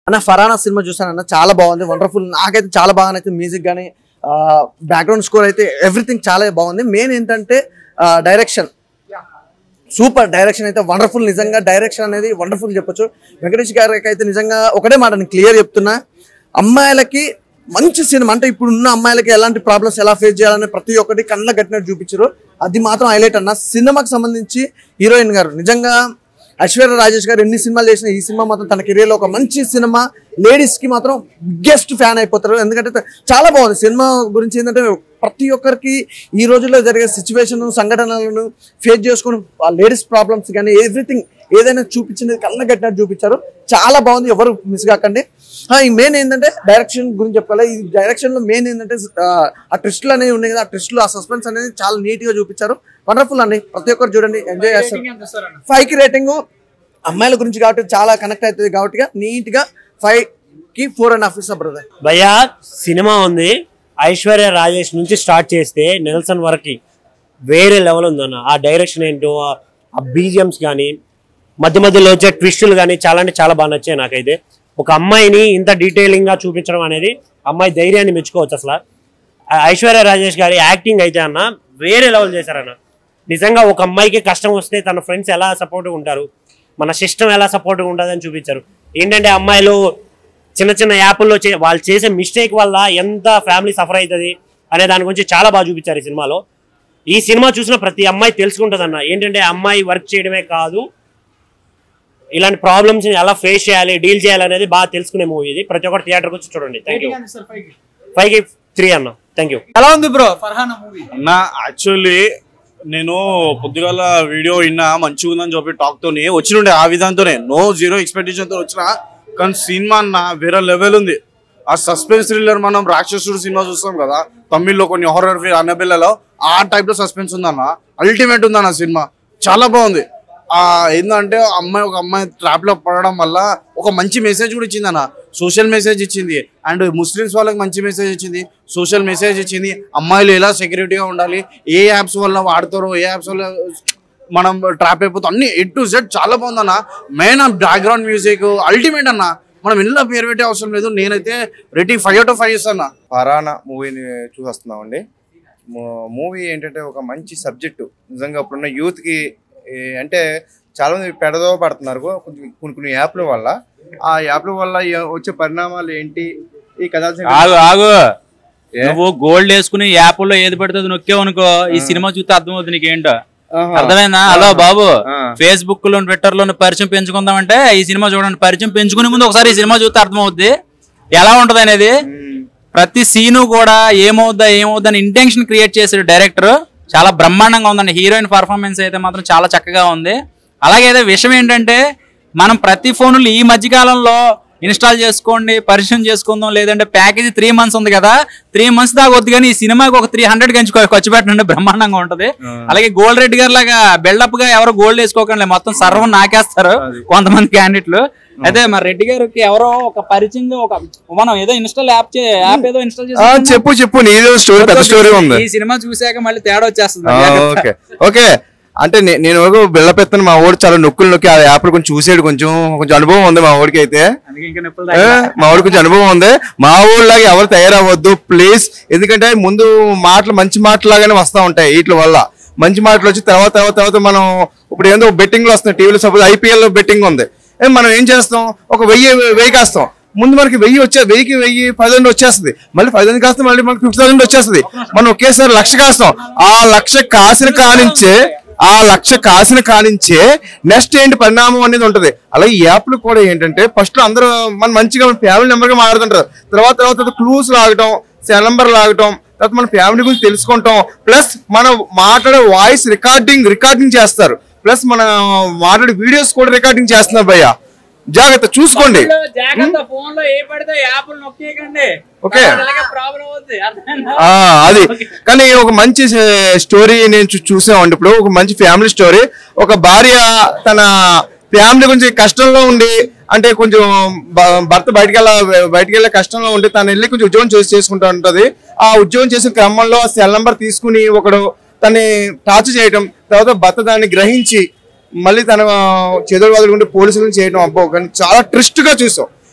అన్న ఫరానా సినిమా చూసాను అన్న చాలా బాగుంది వండర్ఫుల్ నాకైతే చాలా బాగా నచ్చింది మ్యూజిక్ కానీ బ్యాక్గ్రౌండ్ స్కోర్ అయితే ఎవ్రీథింగ్ చాలా బాగుంది మెయిన్ ఏంటంటే డైరెక్షన్ సూపర్ డైరెక్షన్ అయితే వండర్ఫుల్ నిజంగా డైరెక్షన్ అనేది వండర్ఫుల్ చెప్పొచ్చు వెంకటేష్ గారికి అయితే నిజంగా ఒకటే మాట నేను క్లియర్ చెప్తున్నా అమ్మాయిలకి మంచి సినిమా అంటే ఇప్పుడు ఉన్న అమ్మాయిలకి ఎలాంటి ప్రాబ్లమ్స్ ఎలా ఫేస్ చేయాలని ప్రతి ఒక్కటి కళ్ళ కట్టినట్టు చూపించారు అది మాత్రం హైలైట్ అన్న సినిమాకి సంబంధించి హీరోయిన్ గారు నిజంగా ఐశ్వర్య రాజేష్ గారు ఎన్ని సినిమాలు చేసిన ఈ సినిమా మాత్రం తన కెరీర్ లో ఒక మంచి సినిమా లేడీస్ కి మాత్రం బిగ్గెస్ట్ ఫ్యాన్ అయిపోతారు ఎందుకంటే త- చాలా బాగుంది సినిమా గురించి ఏంటంటే ప్రతి ఒక్కరికి ఈ రోజుల్లో జరిగే సిచ్యువేషన్ సంఘటనలను ఫేస్ చేసుకుని లేడీస్ ప్రాబ్లమ్స్ కానీ ఎవ్రీథింగ్ ఏదైనా చూపించింది కళ్ళ కట్టినట్టు చూపించారు చాలా బాగుంది ఎవరు మిస్ కాకండి ఆ, ఈ మెయిన్ ఏంటంటే డైరెక్షన్ గురించి చెప్పాలి ఈ డైరెక్షన్ లో మెయిన్ ఏంటంటే ఆ, ఆ ట్విస్ట్లు అనేవి ఉన్నాయి కదా ఆ ట్విస్ట్లు ఆ సస్పెన్స్ అనేది చాలా నీట్ గా చూపించారు వండర్ఫుల్ అండి ప్రతి ఒక్కరు చూడండి ఎంజాయ్ చేస్తారు ఫైవ్ కి రేటింగ్ అమ్మాయిల గురించి కాబట్టి చాలా కనెక్ట్ అవుతుంది కాబట్టి నీట్ గా ఫైవ్ కి ఫోర్ అండ్ హాఫ్ ఇస్తా బ్రదర్ భయ్యా సినిమా ఉంది ఐశ్వర్య రాజేష్ నుంచి స్టార్ట్ చేస్తే నెల్సన్ వరకు వేరే లెవెల్ ఉందన్న ఆ డైరెక్షన్ ఏంటో ఆ- ఆ బీజిఎమ్స్ కానీ మధ్య మధ్యలో వచ్చే ట్విస్టులు కానీ చాలా అంటే చాలా బాగా నచ్చాయి నాకైతే ఒక అమ్మాయిని ఇంత డీటెయిలింగ్ గా చూపించడం అనేది అమ్మాయి ధైర్యాన్ని మెచ్చుకోవచ్చు అసలు ఆ ఐశ్వర్య రాజేష్ గారి యాక్టింగ్ అయితే అన్న వేరే లెవెల్ చేశారన్న నిజంగా ఒక అమ్మాయికి కష్టం వస్తే తన ఫ్రెండ్స్ ఎలా సపోర్ట్గా ఉంటారు మన సిస్టమ్ ఎలా సపోర్ట్గా ఉంటుందని చూపించారు ఏంటంటే అమ్మాయిలు చిన్న చిన్న యాప్ల్లో చే వాళ్ళు చేసే మిస్టేక్ వల్ల ఎంత ఫ్యామిలీ సఫర్ అవుతుంది అనే దాని గురించి చాలా బాగా చూపించారు ఈ సినిమాలో ఈ సినిమా చూసిన ప్రతి అమ్మాయి తెలుసుకుంటుంది అన్న ఏంటంటే అమ్మాయి వర్క్ చేయడమే కాదు ఇలాంటి ప్రాబ్లమ్స్ ఎలా ఫేస్ చేయాలి డీల్ చేయాలి అనేది బాగా తెలుసుకునే మూవీ ఇది ప్రతి ఒక్కరు థియేటర్కి వచ్చి చూడండి థ్యాంక్ యూ ఫైవ్ కి త్రీ అన్న థ్యాంక్ యూ ఎలా ఉంది బ్రో ఫర్హానా మూవీ అన్న యాక్చువల్లీ నేను పొద్దుగాల వీడియో విన్నా మంచిగా ఉందని చెప్పి టాక్ తోని వచ్చినుండే ఆ విధానంతోనే నో జీరో ఎక్స్పెక్టేషన్ తో వచ్చిన కానీ సినిమా అన్న వేరే లెవెల్ ఉంది ఆ సస్పెన్స్ థ్రిల్లర్ మనం రాక్షసుడు సినిమా చూస్తాం కదా తమిళ్లో కొన్ని హారర్ అన్నబిల్లలో ఆ టైప్ లో సస్పెన్స్ ఉందన్న అల్టిమేట్ ఉందన్న సినిమా చాలా బాగుంది ఆ ఏంటంటే అమ్మాయి ఒక అమ్మాయి ట్రాప్ లో పడడం వల్ల ఒక మంచి మెసేజ్ కూడా ఇచ్చింది అన్న సోషల్ మెసేజ్ ఇచ్చింది అండ్ ముస్లిమ్స్ వాళ్ళకి మంచి మెసేజ్ ఇచ్చింది సోషల్ మెసేజ్ ఇచ్చింది అమ్మాయిలు ఎలా సెక్యూరిటీగా ఉండాలి ఏ యాప్స్ వల్ల వాడతారో ఏ యాప్స్ వల్ల మనం ట్రాప్ అయిపోతాం అన్ని ఎడ్ టు జెడ్ చాలా బాగుందన్న మెయిన్ ఆ బ్యాక్గ్రౌండ్ మ్యూజిక్ అల్టిమేట్ అన్న మనం ఇల్లు పేరు పెట్టే అవసరం లేదు నేనైతే rating five out of five ఇస్తాను ఫరానా మూవీని చూసేస్తున్నామండి మూవీ ఏంటంటే ఒక మంచి సబ్జెక్టు నిజంగా ఇప్పుడున్న యూత్కి అంటే చాలా మంది పెడదో పడుతున్నారు కొంచెం కొన్ని కొన్ని యాప్ల వల్ల ఆ యాప్ల వల్ల ఏ- వచ్చే పరిణామాలు ఏంటి ఈ కథాల్సిన ఆగు ఆగు ఏ? నువ్వు గోల్డ్ వేసుకుని యాప్లో ఏది పడితే అది నొక్కేవు అనుకో ఈ సినిమా చూస్తే అర్థమవుతుంది నీకేంటో ఆహా. అర్థమైందా హలో బాబు ఆ. ఫేస్బుక్ లో ట్విట్టర్ లో పరిచయం పెంచుకుందామంటే ఈ సినిమా చూడండి పరిచయం పెంచుకునే ముందు ఒకసారి ఈ సినిమా చూస్తే అర్థమవుద్ది ఎలా ఉంటది అనేది ఉమ్. ప్రతి సీను కూడా ఏమవుద్దా ఏమవుద్దా అని ఇంటెన్షన్ క్రియేట్ చేసాడు డైరెక్టర్ చాలా బ్రహ్మాండంగా ఉందండి హీరోయిన్ పర్ఫార్మెన్స్ అయితే మాత్రం చాలా చక్కగా ఉంది అలాగే అయితే విషయం ఏంటంటే మనం ప్రతి ఫోన్లు ఈ మధ్య కాలంలో ఇన్స్టాల్ చేసుకోండి పరిచయం చేసుకుందాం లేదంటే ప్యాకేజీ త్రీ మంత్స్ ఉంది కదా త్రీ మంత్స్ దాకా వద్దు కానీ ఈ సినిమాకి ఒక త్రీ హండ్రెడ్ గంచి ఖర్చు పెట్టండి బ్రహ్మాండంగా ఉంటది అలాగే గోల్డ్ రెడ్డి గారి లాగా బిల్డప్ గా ఎవరు గోల్డ్ వేసుకోకండి మొత్తం సర్వం నాకేస్తారు కొంతమంది క్యాండిడేట్లు అయితే మరి రెడ్డి గారికి ఎవరో ఒక పరిచయంగా ఒక మనం ఏదో ఇన్స్టాల్ యాప్ యాప్ ఏదో ఇన్స్టాల్ ఆ, చేసి చెప్పు చెప్పు నీదో స్టోరీ పెద్ద స్టోరీ ఉంది ఈ సినిమా చూసాక మళ్ళీ తేడా వచ్చేస్తుంది ఆ, ఓకే ఓకే అంటే నే- నేను ఒక బిళ్ళపెత్తను మా ఓడి చాలా నొక్కులు నొక్కి ఆ యాప్లు కొంచెం చూసాడు కొంచెం కొంచెం అనుభవం ఉంది మా ఓడికి అయితే అందుకే ఇంకా నొప్పులు ఏ, మా ఊరికి కొంచెం అనుభవం ఉంది మా ఊళ్ళలాగా ఎవరు తయారవ్వద్దు ప్లీజ్ ఎందుకంటే ముందు మాటలు మంచి మాటలాగానే వస్తూ ఉంటాయి వీటి వల్ల మంచి మాటలు వచ్చి తర్వాత తర్వాత తర్వాత మనం ఇప్పుడు ఏందో బెట్టింగ్ లో వస్తున్నాయి టీవీలో సపోజ్ ఐపీఎల్ లో బెట్టింగ్ ఉంది ఏ, మనం ఏం చేస్తాం ఒక వెయ్యి వెయ్యి కాస్తాం ముందు మనకి వెయ్యి వచ్చే వెయ్యికి వెయ్యి పది థౌసండ్ వచ్చేస్తుంది మళ్ళీ పది థౌసండ్ కాస్తే మళ్ళీ మనకి ఫిఫ్టీ థౌసండ్ వచ్చేస్తుంది మనం ఒకేసారి లక్ష కాస్తాం ఆ లక్ష కాసిన కానించే ఆ లక్ష కాసిన కానించే నెక్స్ట్ ఏంటి పరిణామం అనేది ఉంటది అలాగే ఈ యాప్లు కూడా ఏంటంటే ఫస్ట్ లో అందరూ మన మంచిగా ఫ్యామిలీ నెంబర్ గా మాట్లాడుతుంటారు తర్వాత తర్వాత క్లూస్ లాగటం సెల్ నెంబర్ లాగటం తర్వాత మన ఫ్యామిలీ గురించి తెలుసుకుంటాం ప్లస్ మనం మాట్లాడే వాయిస్ రికార్డింగ్ రికార్డింగ్ చేస్తారు ప్లస్ మన మాట్లాడే వీడియోస్ కూడా రికార్డింగ్ చేస్తున్నారు భయ్య జాగ్రత్త చూసుకోండి జాగ్రత్త ఫోన్ లో ఏ పడితే యాప్ నొక్కేయకండి ఓకే. ప్రాబ్లం అవుతుంది అర్థమైందా? ఆ అది కానీ ఒక మంచి స్టోరీ నేను చూ- చూసామండి ఇప్పుడు ఒక మంచి ఫ్యామిలీ స్టోరీ ఒక భార్య తన ఫ్యామిలీ గురించి కష్టంలో ఉండి అంటే కొంచెం బ- భర్త బయటికి వెళ్ళ బయటికి వెళ్ళే కష్టంలో ఉండి తను వెళ్ళి కొంచెం ఉద్యోగం చేసి చేసుకుంటూ ఉంటది ఆ ఉద్యోగం చేసిన క్రమంలో సెల్ నంబర్ తీసుకుని ఒకడు తన్ని టార్చ్ చేయటం తర్వాత భర్త దాన్ని గ్రహించి మళ్ళీ తన చేతులు వదులుకుంటే పోలీసులను చేయడం అబ్బో కానీ చాలా ట్రిస్ట్ గా చూసాం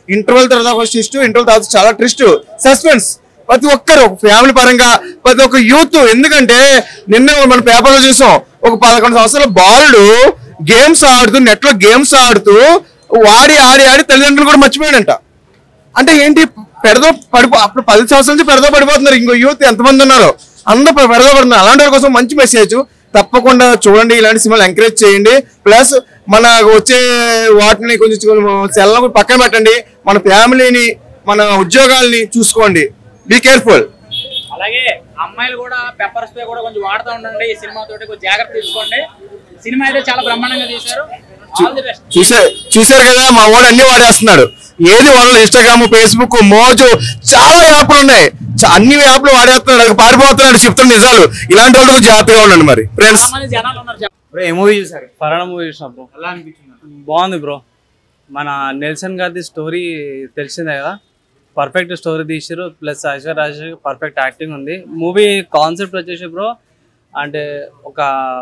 ఇంటర్వెల్ తర్వాత ఒక ట్విస్ట్ ఇంటర్వెల్ తర్వాత చాలా ట్విస్ట్ సస్పెన్స్ ప్రతి ఒక్కరు ఫ్యామిలీ పరంగా ప్రతి ఒక్క యూత్ ఎందుకంటే నిన్న మన పేపర్ లో చూసాం ఒక పదకొండు సంవత్సరాల బాలుడు గేమ్స్ ఆడుతూ నెట్ లో గేమ్స్ ఆడుతూ వాడి ఆడి ఆడి తల్లిదండ్రులు కూడా మర్చిపోయాడంట అంటే ఏంటి పెడదో పడిపో అప్పుడు పది సంవత్సరాల నుంచి పెడదో పడిపోతున్నారు ఇంకో యూత్ ఎంతమంది ఉన్నారు అందరూ పెడదో పడుతున్నారు అలాంటి వారి కోసం మంచి మెసేజ్ తప్పకుండా చూడండి ఇలాంటి సినిమాలు ఎంకరేజ్ చేయండి ప్లస్ మన వచ్చే వాటిని కొంచెం సెల్ పక్కన పెట్టండి మన ఫ్యామిలీని మన ఉద్యోగాల్ని చూసుకోండి బీ కేర్ఫుల్ అలాగే అమ్మాయిలు కూడా పెప్పర్ స్ప్రే కూడా కొంచెం వాడుతూ ఉండండి ఈ సినిమా తోటి కొంచెం జాగ్రత్త తీసుకోండి సినిమా అయితే చాలా బ్రహ్మాండంగా తీశారు ఆల్ ది బెస్ట్ చూసారు చూసారు కదా మా వాడు అన్ని వాడేస్తున్నాడు ఏది వాళ్ళు ఇన్స్టాగ్రామ్ ఫేస్బుక్ మోజు చాలా యాప్లు ఉన్నాయి చ- అన్ని యాప్లు వాడేస్తున్నాడు అది పారిపోతున్నాడు చెప్తున్న నిజాలు ఇలాంటి వాళ్ళు జాగ్రత్తగా ఉండండి మరి ఫ్రెండ్స్ చాలా మంది జనాలు ఉన్నారు చెప్పండి. బ్రో ఏ మూవీ చూసారు ఫరాణ మూవీ చూసిన బ్రో ఎలా అనిపించింది బాగుంది బ్రో మన నెల్సన్ గారిది స్టోరీ తెలిసిందే కదా పర్ఫెక్ట్ స్టోరీ తీసారు plus Aishwarya Rajesh perfect acting ఉంది మూవీ కాన్సెప్ట్ వచ్చేసి బ్రో అంటే ఒక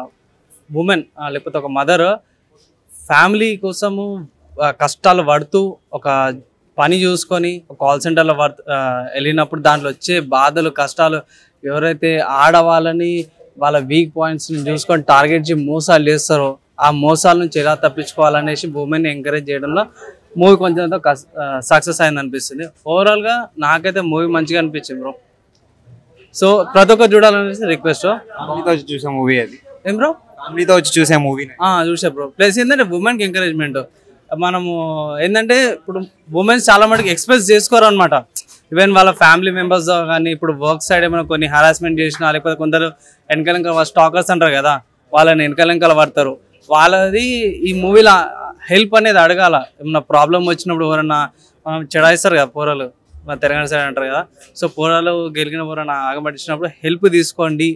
ఉమెన్ లేకపోతే ఒక మదర్ ఫ్యామిలీ కోసము ఆ, కష్టాలు పడుతూ ఒక పని చూసుకొని కాల్ సెంటర్లో వర్క్ వెళ్ళినప్పుడు దాంట్లో వచ్చే బాధలు కష్టాలు ఎవరైతే ఆడవాళ్ళని వాళ్ళ వీక్ పాయింట్స్ని చూసుకొని టార్గెట్ చేసి మోసాలు చేస్తారో ఆ మోసాల నుంచి ఎలా తప్పించుకోవాలనేసి ఉమెన్ ఎంకరేజ్ చేయడంలో మూవీ కొంచెం సక్సెస్ అయింది అనిపిస్తుంది ఓవరాల్గా నాకైతే మూవీ మంచిగా అనిపించింది బ్రో సో ప్రతి ఒక్కరు చూడాలనేసి రిక్వెస్ట్ ఫ్యామిలీతో వచ్చి చూసే మూవీ అది ఏం బ్రో ఫ్యామిలీతో వచ్చి చూసే మూవీ ఆ, చూసా బ్రో ప్లస్ ఏంటంటే ఉమెన్కి ఎంకరేజ్మెంట్ మనము ఏంటంటే ఇప్పుడు ఉమెన్స్ చాలా మటుకు ఎక్స్ప్రెస్ చేసుకోరు అనమాట ఈవెన్ వాళ్ళ ఫ్యామిలీ మెంబర్స్ కానీ ఇప్పుడు వర్క్ సైడ్ ఏమైనా కొన్ని హరాస్మెంట్ చేసినా లేకపోతే కొందరు వెనకాలంక స్టాకర్స్ అంటారు కదా వాళ్ళని వెనకాలంకల పడతారు వాళ్ళది ఈ మూవీలో హెల్ప్ అనేది అడగాల ఏమన్నా ప్రాబ్లం వచ్చినప్పుడు ఎవరన్నా మనం చెడాయిస్తారు కదా పోరలు మన తెలంగాణ సైడ్ అంటారు కదా సో పోరాలు గెలిగిన పోరన్నా ఆగమట్టించినప్పుడు హెల్ప్ తీసుకోండి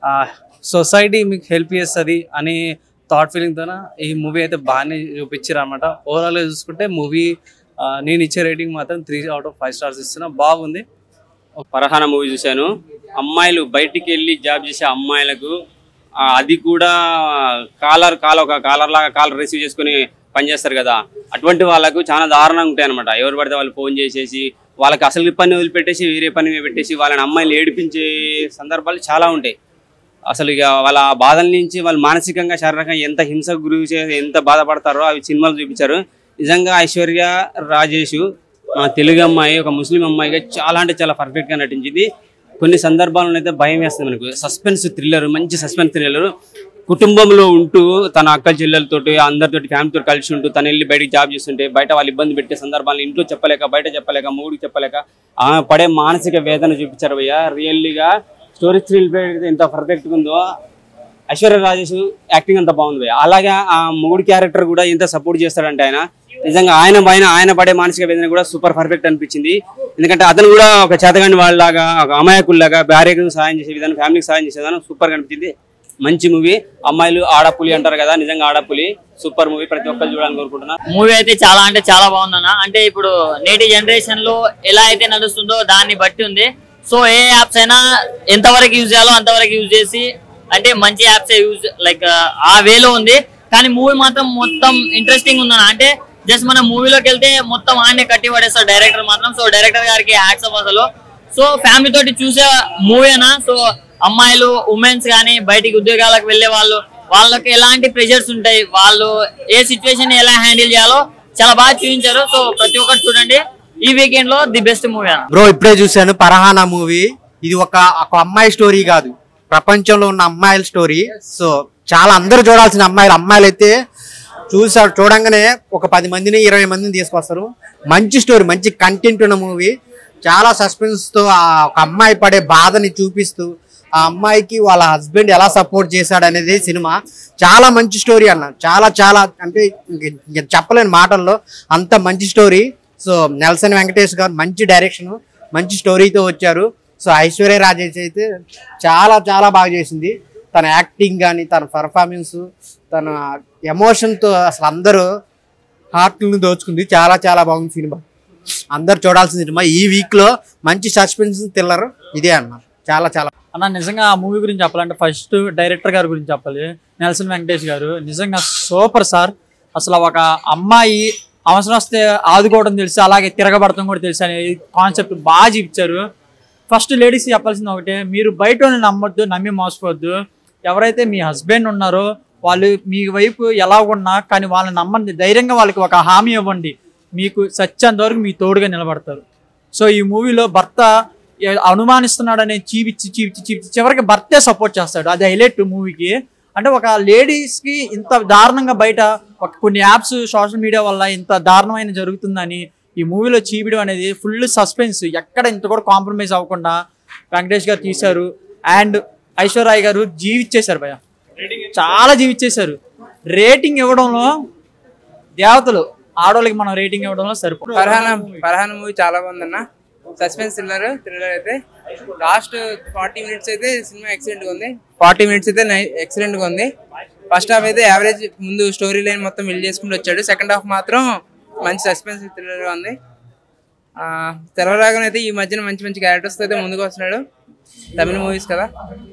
సొసైటీ మీకు హెల్ప్ చేస్తుంది అని థాట్ ఫీలింగ్తో ఈ మూవీ అయితే బాగానే చూపించారు అనమాట ఓవరాల్గా చూసుకుంటే మూవీ నేను ఇచ్చే రేటింగ్ మాత్రం three out of five stars ఇస్తున్నా బాగుంది పరహాన మూవీ చూశాను అమ్మాయిలు బయటికి వెళ్ళి జాబ్ చేసే అమ్మాయిలకు ఆ, అది కూడా కాలర్ కాల్ ఒక కాలర్ లాగా కాలర్ రిసీవ్ చేసుకుని పనిచేస్తారు కదా అటువంటి వాళ్ళకు చాలా దారుణంగా ఉంటాయి అనమాట ఎవరు పడితే వాళ్ళు ఫోన్ చేసేసి వాళ్ళకి అసలు పని వదిలిపెట్టేసి వేరే పని మీద పెట్టేసి వాళ్ళని అమ్మాయిలు ఏడిపించే సందర్భాలు చాలా ఉంటాయి అసలు ఇక వాళ్ళ బాధల నుంచి వాళ్ళు మానసికంగా శారీరకంగా ఎంత హింసకు గురి చే ఎంత బాధపడతారో అవి సినిమాలు చూపించారు నిజంగా ఐశ్వర్య రాజేష్ ఆ, తెలుగు అమ్మాయి ఒక ముస్లిం అమ్మాయిగా చాలా అంటే చాలా పర్ఫెక్ట్గా నటించింది కొన్ని సందర్భాల్లో అయితే భయం వేస్తుంది మనకు సస్పెన్స్ థ్రిల్లర్ మంచి సస్పెన్స్ థ్రిల్లర్ కుటుంబంలో ఉంటూ తన అక్క చెల్లెలతోటి అందరితోటి ఫ్యామిలీతో కలిసి ఉంటూ తను వెళ్ళి బయటికి జాబ్ చేస్తుంటే బయట వాళ్ళు ఇబ్బంది పెట్టే సందర్భాలను ఇంట్లో చెప్పలేక బయట చెప్పలేక మూడికి చెప్పలేక ఆమె పడే మానసిక వేదన చూపించారు భయ్య రియల్లీగా స్టోరీ థ్రిల్ ఎంత పర్ఫెక్ట్గా ఉందో ఐశ్వర్య రాజేష్ యాక్టింగ్ అంత బాగుంది భయ్య. అలాగే ఆ మొగుడు క్యారెక్టర్ కూడా ఎంత సపోర్ట్ చేస్తాడంటే ఆయన నిజంగా ఆయన పైన ఆయన పడే మానసిక వేదన కూడా సూపర్ పర్ఫెక్ట్ అనిపించింది ఎందుకంటే అతను కూడా ఒక చేతగాని వాళ్ళలాగా ఒక అమాయకుల్లాగా భార్యకు సాయం చేసే విధానం ఫ్యామిలీకి సాయం చేసే విధానం సూపర్ అనిపించింది మంచి మూవీ అమ్మాయిలు ఆడపులి అంటారు కదా నిజంగా ఆడపులి సూపర్ మూవీ ప్రతి ఒక్కరు చూడాలని కోరుకుంటున్నా మూవీ అయితే చాలా అంటే చాలా బాగుందన్న అంటే ఇప్పుడు నేటి జనరేషన్ లో ఎలా అయితే నడుస్తుందో దాన్ని బట్టి ఉంది సో ఏ యాప్స్ అయినా ఎంతవరకు యూజ్ చేయాలో అంతవరకు యూజ్ చేసి అంటే మంచి యాప్స్ యూజ్ లైక్ ఆ వేలో ఉంది కానీ మూవీ మాత్రం మొత్తం ఇంట్రెస్టింగ్ ఉందన్న అంటే జస్ట్ మన మూవీలోకి వెళ్తే మొత్తం ఆడనే కట్టి పడేస్తారు డైరెక్టర్ మాత్రం సో డైరెక్టర్ గారికి హ్యాట్స్ ఆఫ్ అసలు సో ఫ్యామిలీ తోటి చూసే మూవీ అన్న సో అమ్మాయిలు ఉమెన్స్ కానీ బయటికి ఉద్యోగాలకు వెళ్ళే వాళ్ళు వాళ్ళకి ఎలాంటి ప్రెషర్స్ ఉంటాయి వాళ్ళు ఏ సిచ్యువేషన్ ఎలా హ్యాండిల్ చేయాలో చాలా బాగా చూపించారు సో ప్రతి ఒక్కరు చూడండి ఈ వీకెండ్ లో ది బెస్ట్ మూవీ అన్న బ్రో ఇప్పుడే చూశాను పరహానా మూవీ ఇది ఒక ఒక అమ్మాయి స్టోరీ కాదు ప్రపంచంలో ఉన్న అమ్మాయిల స్టోరీ సో చాలా అందరూ చూడాల్సిన అమ్మాయిలు అమ్మాయిలు అయితే చూసారు చూడంగానే ఒక పది మందిని ఇరవై మందిని తీసుకొస్తారు మంచి స్టోరీ మంచి కంటెంట్ ఉన్న మూవీ చాలా సస్పెన్స్ తో ఆ ఒక అమ్మాయి పడే బాధని చూపిస్తూ ఆ అమ్మాయికి వాళ్ళ హస్బెండ్ ఎలా సపోర్ట్ చేశాడు అనేది సినిమా చాలా మంచి స్టోరీ అన్న చాలా చాలా అంటే ఇంక- ఇంక చెప్పలేని మాటల్లో అంత మంచి స్టోరీ సో నెల్సన్ వెంకటేష్ గారు మంచి డైరెక్షన్ మంచి స్టోరీతో వచ్చారు సో ఐశ్వర్య రాజేష్ అయితే చాలా చాలా బాగా చేసింది తన యాక్టింగ్ కానీ తన పర్ఫార్మెన్స్ తన ఎమోషన్తో అసలు అందరూ హార్ట్ని దోచుకుంది చాలా చాలా బాగుంది సినిమా అందరు చూడాల్సిన సినిమా ఈ వీక్ లో మంచి సస్పెన్స్ థ్రిల్లర్ ఇదే అన్నారు చాలా చాలా అన్న నిజంగా ఆ మూవీ గురించి చెప్పాలంటే ఫస్ట్ డైరెక్టర్ గారి గురించి చెప్పాలి నెల్సన్ వెంకటేష్ గారు నిజంగా సూపర్ సార్ అసలు ఒక అమ్మాయి అవసరం వస్తే ఆదుకోవడం తెలుసు అలాగే తిరగబడటం కూడా తెలుసు అనే కాన్సెప్ట్ బాగా చూపించారు ఫస్ట్ లేడీస్ చెప్పాల్సింది ఒకటే మీరు బయట వాళ్ళని నమ్మొద్దు నమ్మి మోసపోవద్దు ఎవరైతే మీ హస్బెండ్ ఉన్నారో వాళ్ళు మీ వైపు ఎలా ఉన్నా కానీ వాళ్ళని నమ్మండి ధైర్యంగా వాళ్ళకి ఒక హామీ ఇవ్వండి మీకు సత్యంత వరకు మీ తోడుగా నిలబడతారు సో ఈ మూవీలో భర్త ఏ- అనుమానిస్తున్నాడనే చీపిచ్చి చీపిచ్చి చీపిచ్చి చివరికి భర్తే సపోర్ట్ చేస్తాడు అది హైలైట్ మూవీకి అంటే ఒక లేడీస్కి ఇంత దారుణంగా బయట ఒక కొన్ని యాప్స్ సోషల్ మీడియా వల్ల ఇంత దారుణమైన జరుగుతుందని ఈ మూవీలో చీపిడం అనేది ఫుల్ సస్పెన్స్ ఎక్కడ ఇంత కూడా కాంప్రమైజ్ అవ్వకుండా వెంకటేష్ గారు తీశారు అండ్ ఐశ్వర్రాయ్ గారు జీవిచ్చేశారు భయ చాలా జీవిచ్చేశారు రేటింగ్ ఇవ్వడంలో దేవతలు ఆడవాళ్ళకి మనం రేటింగ్ ఇవ్వడంలో సరిపోతుంది ఫర్హాన్ ఫర్హాన్ మూవీ చాలా బాగుందన్న సస్పెన్స్ థ్రిల్లర్ థ్రిల్లర్ అయితే లాస్ట్ ఫార్టీ మినిట్స్ అయితే సినిమా ఎక్సలెంట్ గా ఉంది ఫార్టీ మినిట్స్ అయితే ఎక్సలెంట్ గా ఉంది ఫస్ట్ హాఫ్ అయితే యావరేజ్ ముందు స్టోరీ లైన్ మొత్తం బిల్డ్ చేసుకుంటూ వచ్చాడు సెకండ్ హాఫ్ మాత్రం మంచి సస్పెన్స్ థ్రిల్లర్ గా ఉంది ఆ, తెల్లరాగన్ అయితే ఈ మధ్యన మంచి మంచి క్యారెక్టర్స్ అయితే ముందుకు వస్తున్నాడు తమిళ మూవీస్ కదా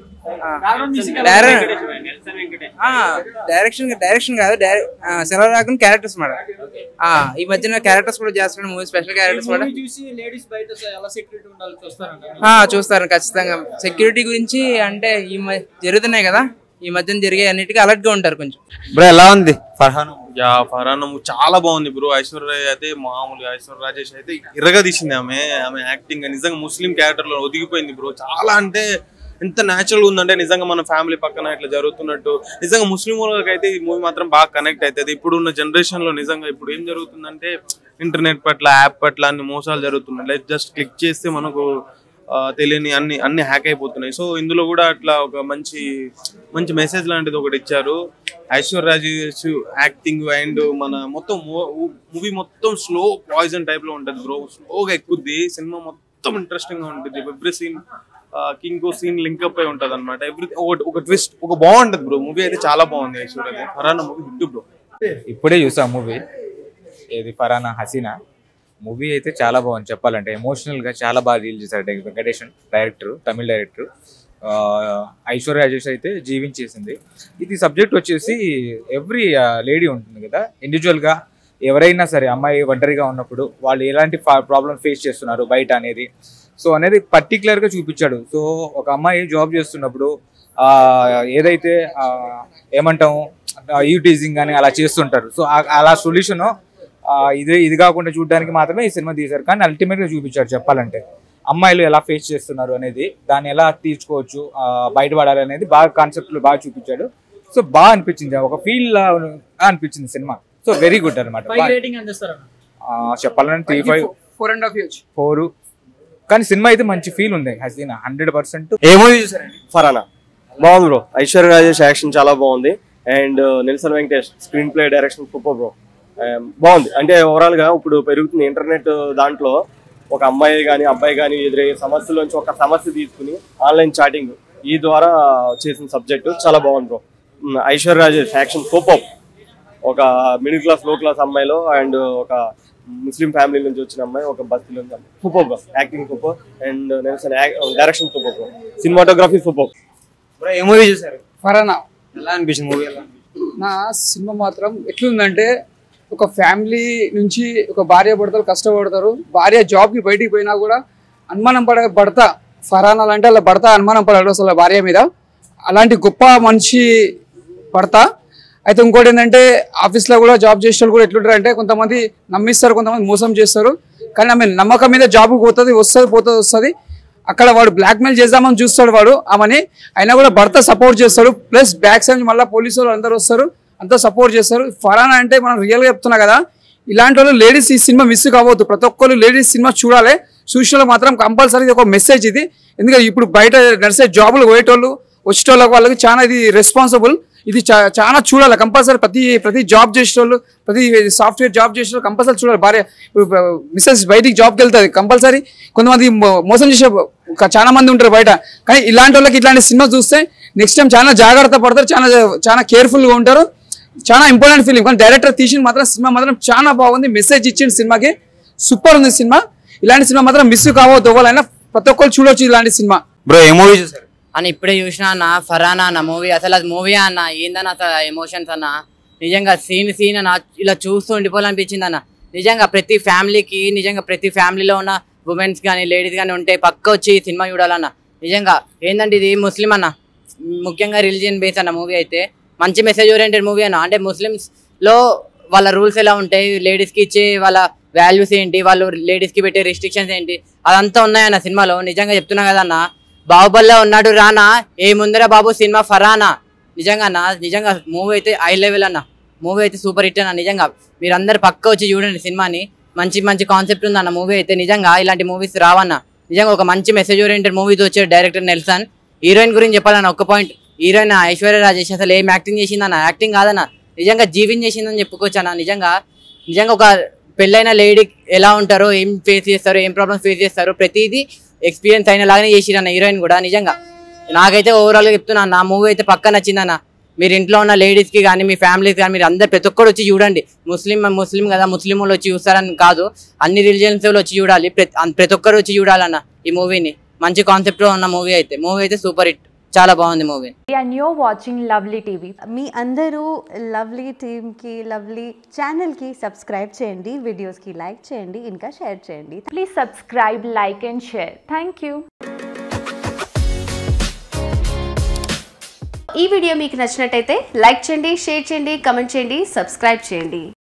డైరెక్షన్ డైరెక్షన్ కాదు సెలవరాగన్ క్యారెక్టర్స్ మాట ఆ, ఈ మధ్యన క్యారెక్టర్స్ కూడా చేస్తున్నాడు మూవీ స్పెషల్ క్యారెక్టర్స్ కూడా చూసి లేడీస్ బయట ఎలా సెక్యూరిటీ ఉండాలో చూస్తారంట ఆ, చూస్తారు ఖచ్చితంగా సెక్యూరిటీ గురించి అంటే ఈ మ- జరుగుతున్నాయి కదా ఈ మధ్యన జరిగే అన్నిటికీ అలర్ట్ గా ఉంటారు కొంచెం బ్రో ఎలా ఉంది ఫర్హాన్ యా ఫరాన్ చాలా బాగుంది బ్రో ఐశ్వర్య అయితే మామూలుగా ఐశ్వర్య రాజేష్ అయితే ఇరగా తీసింది ఆమె ఆమె యాక్టింగ్ నిజంగా ముస్లిం క్యారెక్టర్ లో ఒదిగిపోయింది బ్రో చాలా అంటే ఎంత న్యాచురల్ ఉందంటే నిజంగా మన ఫ్యామిలీ పక్కన ఇట్లా జరుగుతున్నట్టు నిజంగా ముస్లిం వాళ్ళకి అయితే ఈ మూవీ మాత్రం బాగా కనెక్ట్ అవుతుంది ఇప్పుడున్న జనరేషన్ లో నిజంగా ఇప్పుడు ఏం జరుగుతుందంటే ఇంటర్నెట్ పట్ల యాప్ పట్ల అన్ని మోసాలు జరుగుతున్నాయి లైక్ జస్ట్ క్లిక్ చేస్తే మనకు ఆ, తెలియని అన్ని అన్ని హ్యాక్ అయిపోతున్నాయి సో ఇందులో కూడా అట్లా ఒక మంచి మంచి మెసేజ్ లాంటిది ఒకటి ఇచ్చారు ఐశ్వర్య రాజేష్ యాక్టింగ్ అండ్ మన మొత్తం మూవీ మొత్తం స్లో పాయిజన్ టైప్ లో ఉంటది బ్రో స్లోగా ఎక్కుద్ది సినిమా మొత్తం ఇంట్రెస్టింగ్ గా ఉంటుంది every scene king scene link up అయి ఉంటది అనమాట ఎవ్రీ ఒక ట్విస్ట్ ఒక బాగుంటది బ్రో మూవీ అయితే చాలా బాగుంది Aishwarya Farhana movie hit bro ఇప్పుడే చూసా మూవీ ఏది ఫరానా హసీనా మూవీ అయితే చాలా బాగుంది చెప్పాలంటే ఎమోషనల్ గా చాలా బాగా రీల్ చేశారు డై- వెంకటేషన్ డైరెక్టర్ తమిళ డైరెక్టర్ ఐశ్వర్య రాజేష్ అయితే జీవించేసింది ఇది సబ్జెక్ట్ వచ్చేసి ఎవ్రీ లేడీ ఉంటుంది కదా ఇండివిజువల్ గా ఎవరైనా సరే అమ్మాయి ఒంటరిగా ఉన్నప్పుడు వాళ్ళు ఎలాంటి ప్రాబ్లం ఫేస్ చేస్తున్నారు బయట అనేది సో అనేది పర్టికులర్ గా చూపించాడు సో ఒక అమ్మాయి జాబ్ చేస్తున్నప్పుడు ఆ, ఏదైతే ఆ, ఏమంటాం యూటీజింగ్ అని అలా చేస్తుంటారు సో ఆ- అలా సొల్యూషన్ ఇది ఇది కాకుండా చూడడానికి మాత్రమే ఈ సినిమా తీశారు కానీ అల్టిమేట్ గా చూపించారు చెప్పాలంటే అమ్మాయిలు ఎలా ఫేస్ చేస్తున్నారు అనేది దాన్ని ఎలా తీర్చుకోవచ్చు ఆ, బయటపడాలి అనేది బాగా కాన్సెప్ట్ లో బాగా చూపించాడు సో బాగా అనిపించింది ఒక ఫీల్ అనిపించింది సినిమా సో వెరీ గుడ్ అనమాట పైకి రేటింగ్ అందిస్తారన్న చెప్పాలంటే three five four and half years four కానీ సినిమా అయితే మంచి ఫీల్ ఉంది హసీనా హండ్రెడ్ పర్సెంట్ ఏ మూవీ చూసారండి ఫరానా బాగుంది బ్రో ఐశ్వర్య రాజేష్ యాక్షన్ చాలా బాగుంది and Nelson Venkatesh screenplay direction super bro బాగుంది అంటే ఓవరాల్ గా ఇప్పుడు పెరుగుతుంది ఇంటర్నెట్ దాంట్లో ఒక అమ్మాయి కానీ అబ్బాయి కానీ ఎదురయ్యే సమస్యల నుంచి ఒక సమస్య తీసుకుని ఆన్లైన్ చాటింగ్ ఈ ద్వారా చేసిన సబ్జెక్ట్ చాలా బాగుంది bro um, Aishwarya Rajesh action super ఒక మిడిల్ క్లాస్ లో క్లాస్ అమ్మాయిలో అండ్ ఒక ముస్లిం ఫ్యామిలీ నుంచి వచ్చిన అమ్మాయి ఒక బస్తీలో ఉంది super bro acting super and Nelson direction super bro cinematography super bro ఏ మూవీ చూసారు ఫరానా ఎలా అనిపించింది మూవీ ఎలా నా సినిమా మాత్రం ఎట్లుందంటే ఒక ఫ్యామిలీ నుంచి ఒక భార్య భర్తలు కష్టపడతారు భార్య జాబ్కి బయటికి పోయినా కూడా అనుమానం పడ భర్త ఫరానాలు అంటే అలా భర్త అనుమానం పడాడు అసలు భార్య మీద అలాంటి గొప్ప మనిషి భర్త అయితే ఇంకోటి ఏంటంటే ఆఫీస్లో కూడా జాబ్ చేసే వాళ్ళు కూడా ఎట్లుంటారు అంటే కొంతమంది నమ్మిస్తారు కొంతమంది మోసం చేస్తారు కానీ ఆమె నమ్మకం మీద జాబ్ పోతుంది వస్తుంది పోతుంది వస్తుంది అక్కడ వాడు బ్లాక్మెయిల్ చేద్దామని చూస్తాడు వాడు ఆమెని అయినా కూడా భర్త సపోర్ట్ చేస్తాడు ప్లస్ బ్యాక్ సైడ్ మళ్ళీ పోలీసు వాళ్ళు అందరూ వస్తారు అంతా సపోర్ట్ చేస్తారు ఫరానా అంటే మనం రియల్గా చెప్తున్నా కదా ఇలాంటి వాళ్ళు లేడీస్ ఈ సినిమా మిస్ కావద్దు ప్రతి ఒక్కరు లేడీస్ సినిమా చూడాలి చూసిన మాత్రం కంపల్సరీ ఇది ఒక మెసేజ్ ఇది ఎందుకంటే ఇప్పుడు బయట నడిచే జాబులు పోయేటోళ్ళు వచ్చేటోళ్ళకి వాళ్ళకి చాలా ఇది రెస్పాన్సిబుల్ ఇది చా- చాలా చూడాలి కంపల్సరీ ప్రతి ప్రతి జాబ్ చేసేటోళ్ళు ప్రతి సాఫ్ట్వేర్ జాబ్ చేసేటోళ్ళు కంపల్సరీ చూడాలి భార్య మిస్సెస్ బయటికి జాబ్కి వెళ్తుంది కంపల్సరీ కొంతమంది మో- మోసం చేసే ఒక చాలా మంది ఉంటారు బయట కానీ ఇలాంటి వాళ్ళకి ఇట్లాంటి సినిమా చూస్తే నెక్స్ట్ టైం చాలా జాగ్రత్త పడతారు చాలా చాలా కేర్ఫుల్గా ఉంటారు చాలా ఇంపార్టెంట్ ఫిలిం కానీ డైరెక్టర్ తీసిన మాత్రం సినిమా మాత్రం చాలా బాగుంది మెసేజ్ ఇచ్చిన సినిమాకి సూపర్ ఉంది సినిమా ఇలాంటి సినిమా మాత్రం మిస్ కావద్దు ఎవరైనా ప్రతి ఒక్కరు చూడొచ్చు ఇలాంటి సినిమా బ్రో ఏ మూవీ చూసారు అని ఇప్పుడే చూసిన అన్న ఫరానా అన్న మూవీ అసలు అది మూవీ అన్న ఏందన్న అసలు ఎమోషన్స్ అన్న నిజంగా సీన్ సీన్ అన్న ఇలా చూస్తూ ఉండిపోవాలనిపించింది అన్న నిజంగా ప్రతి ఫ్యామిలీకి నిజంగా ప్రతి ఫ్యామిలీలో ఉన్న ఉమెన్స్ కానీ లేడీస్ కానీ ఉంటే పక్క వచ్చి ఈ సినిమా చూడాలన్న నిజంగా ఏంటంటే ఇది ముస్లిం అన్న ముఖ్యంగా రిలీజియన్ బేస్ అన్న మూవీ అయితే మంచి మెసేజ్ ఓరియంటెడ్ మూవీ అన్న అంటే ముస్లిమ్స్ లో వాళ్ళ రూల్స్ ఎలా ఉంటాయి లేడీస్ కి ఇచ్చే వాళ్ళ వాల్యూస్ ఏంటి వాళ్ళు లేడీస్ కి పెట్టే రిస్ట్రిక్షన్స్ ఏంటి అదంతా ఉన్నాయన్న సినిమాలో నిజంగా చెప్తున్నా కదన్న బాహుబలిలో ఉన్నాడు రానా ఏ ముందర బాబు సినిమా ఫరానా నిజంగా అన్న నిజంగా మూవీ అయితే హై లెవెల్ అన్న మూవీ అయితే సూపర్ హిట్ అన్న నిజంగా మీరందరు పక్క వచ్చి చూడండి సినిమాని మంచి మంచి కాన్సెప్ట్ ఉంది అన్న మూవీ అయితే నిజంగా ఇలాంటి మూవీస్ రావన్న నిజంగా ఒక మంచి మెసేజ్ ఓరియంటెడ్ మూవీతో వచ్చాడు డైరెక్టర్ నెల్సన్ హీరోయిన్ గురించి చెప్పాలన్న ఒక్క పాయింట్ హీరోయిన్ ఐశ్వర్య రాజేష్ అసలు ఏం యాక్టింగ్ చేసిందన్న యాక్టింగ్ కాదన్న నిజంగా జీవింగ్ చేసిందని చెప్పుకోవచ్చు అన్న నిజంగా నిజంగా ఒక పెళ్ళైన లేడీ ఎలా ఉంటారో ఏం ఫేస్ చేస్తారో ఏం ప్రాబ్లమ్స్ ఫేస్ చేస్తారో ప్రతిదీ ఎక్స్పీరియన్స్ అయిన లాగానే చేసిరన్న హీరోయిన్ కూడా నిజంగా నాకైతే ఓవరాల్గా చెప్తున్నాను నా మూవీ అయితే పక్క నచ్చిందన్న మీరు ఇంట్లో ఉన్న లేడీస్కి కానీ మీ ఫ్యామిలీకి కానీ మీరు అందరు ప్రతి ఒక్కరు వచ్చి చూడండి ముస్లిం ముస్లిం కదా ముస్లిం వాళ్ళు వచ్చి చూస్తారని కాదు అన్ని రిలీజియన్స్ వాళ్ళు వచ్చి చూడాలి ప్రతి అన్- ప్రతి ఒక్కరు వచ్చి చూడాలన్న ఈ మూవీని మంచి కాన్సెప్ట్లో ఉన్న మూవీ అయితే మూవీ అయితే సూపర్ హిట్ చాలా బాగుంది movie and your watching lovely TV మీ అందరూ లవ్లీ టీమ్కి లవ్లీ ఛానల్కి సబ్స్క్రైబ్ చేయండి వీడియోస్కి లైక్ చేయండి ఇంకా షేర్ చేయండి please subscribe like and share thank you ఈ వీడియో మీకు నచ్చినట్టయితే లైక్ చేయండి షేర్ చేయండి కమెంట్ చేయండి సబ్స్క్రైబ్ చేయండి